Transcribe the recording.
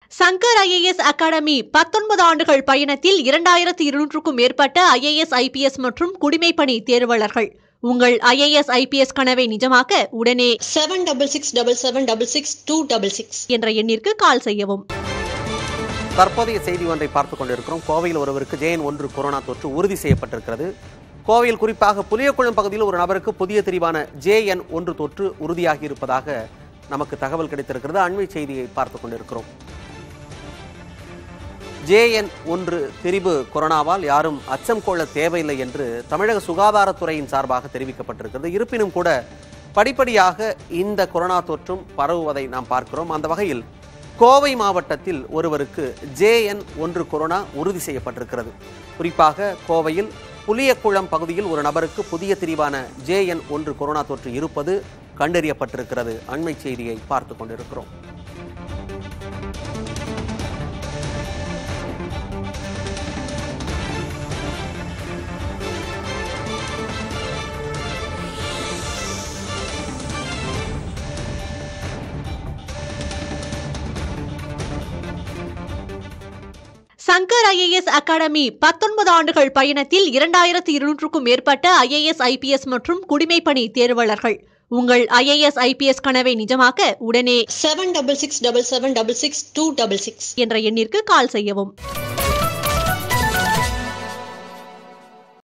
Shankar IAS academy பத்தொன்பது ஆண்டுகள் பயணத்தில் இரண்டாயிரத்து இருநூற்றுக்கும் மேற்பட்ட ஐஏஎஸ் ஐபிஎஸ் மற்றும் குடிமைப்பணி தேர்வாளர்கள் உங்கள் ஐஏஎஸ் ஐபிஎஸ் கனவை நிஜமாக்க உடனே seven double six double seven double six two double six. என்ற எண்ணிற்கு கால் செய்யவும் தற்போதைய செய்தி ஒன்றை பார்த்துக் கொண்டிருக்கிறோம் கோவையில் ஒருவருக்கு ஜேஎன் ஒன்று கொரோனா தொற்று உறுதி செய்யப்பட்டிருக்கிறது கோவையில் குறிப்பாக புளியக்குளம் பகுதியில் ஒரு நபருக்கு புதிய தெரிவான ஜேஎன் ஒன்று தொற்று உறுதியாகி இருப்பதாக நமக்கு தகவல் கிடைத்திருக்கிறது அண்மை செய்தியை பார்த்துக் கொண்டிருக்கிறோம் ஜேஎன் ஒன்று திரிபு கொரோனாவால் யாரும் அச்சம் கொள்ள தேவையில்லை என்று தமிழக சுகாதாரத்துறையின் சார்பாக தெரிவிக்கப்பட்டிருக்கிறது இருப்பினும் கூட படிப்படியாக இந்த கொரோனா தொற்றும் பரவுவதை நாம் பார்க்கிறோம் அந்த வகையில் கோவை மாவட்டத்தில் ஒருவருக்கு ஜேஎன் ஒன்று கொரோனா உறுதி செய்யப்பட்டிருக்கிறது குறிப்பாக கோவையில் புளியக்குளம் பகுதியில் ஒரு நபருக்கு புதிய திரிவான ஜேஎன் ஒன்று கொரோனா தொற்று இருப்பது கண்டறியப்பட்டிருக்கிறது அண்மை செய்தியை பார்த்து கொண்டிருக்கிறோம் சங்கர் ஐஏஎஸ் அகாடமி பத்தொன்பது ஆண்டுகள் பயணத்தில் இரண்டாயிரத்து இருநூற்றுக்கும் மேற்பட்ட ஐஏஎஸ் ஐபிஎஸ் மற்றும் குடிமைப்பணி தேர்வாளர்கள் உங்கள் ஐஏஎஸ் ஐபிஎஸ் கனவை நிஜமாக்க உடனே seven double six double seven double six two double six. என்ற எண்ணிற்கு கால் செய்யவும்